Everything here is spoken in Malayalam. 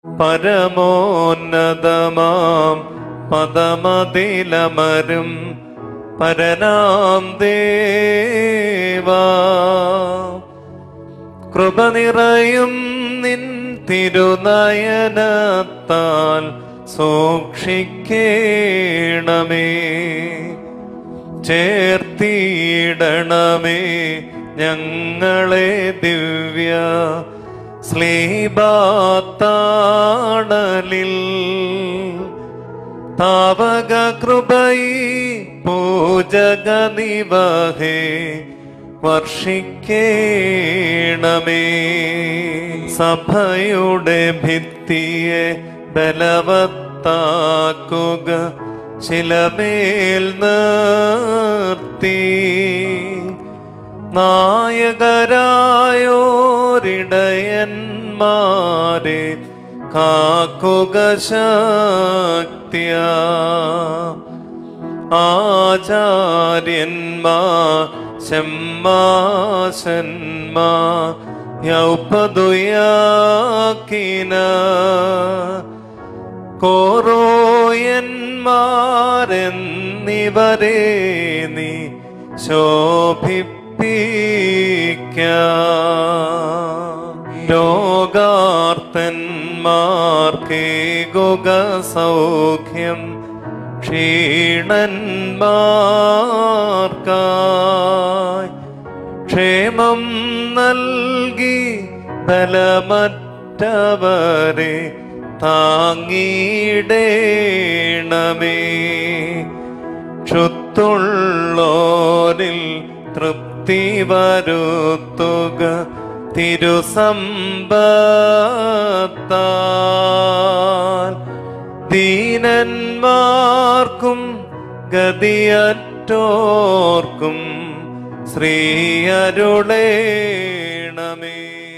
പരമോന്നതമാം പദമതിലമരും പരനാം ദേവാ കൃപ നിറയും നിൻ തിരുനയനത്താൽ സൂക്ഷിക്കേണമേ ചേർത്തിയിടണമേ ഞങ്ങളെ ദിവ്യ സ്ലീബാത്താണലിൽ താവക കൃപയി പൂജക നിവഹേ വർഷിക്കേണമേ സഭയുടെ ഭിത്തിയെ ബലവത്താക്കുക ശിലമേൽ നിർത്തി നായകരായോരിടയന്മാരെ കാക്കുക ശക്തിയ ആചാര്യന്മാ ശമ്മാശന്മാ യൗപതുയാക്കിന കോറോയന്മാരെന്നിവരെ നീ ശോഭിപ്പിക്ക രോഗാർത്തന്മാർക്കേകുക സൗഖ്യം ക്ഷീണന്മാർക്കായി ക്ഷേമം നൽകി ബലമറ്റവരെ താങ്ങിയിടേണമേ ക്ഷുത്തുള്ളോരിൽ തൃപ്തി വരുത്തുക തിരുസമ്പത്താൽ ദീനന്മാർക്കും ഗതിയറ്റോർക്കും ശ്രീ അരുളേണമേ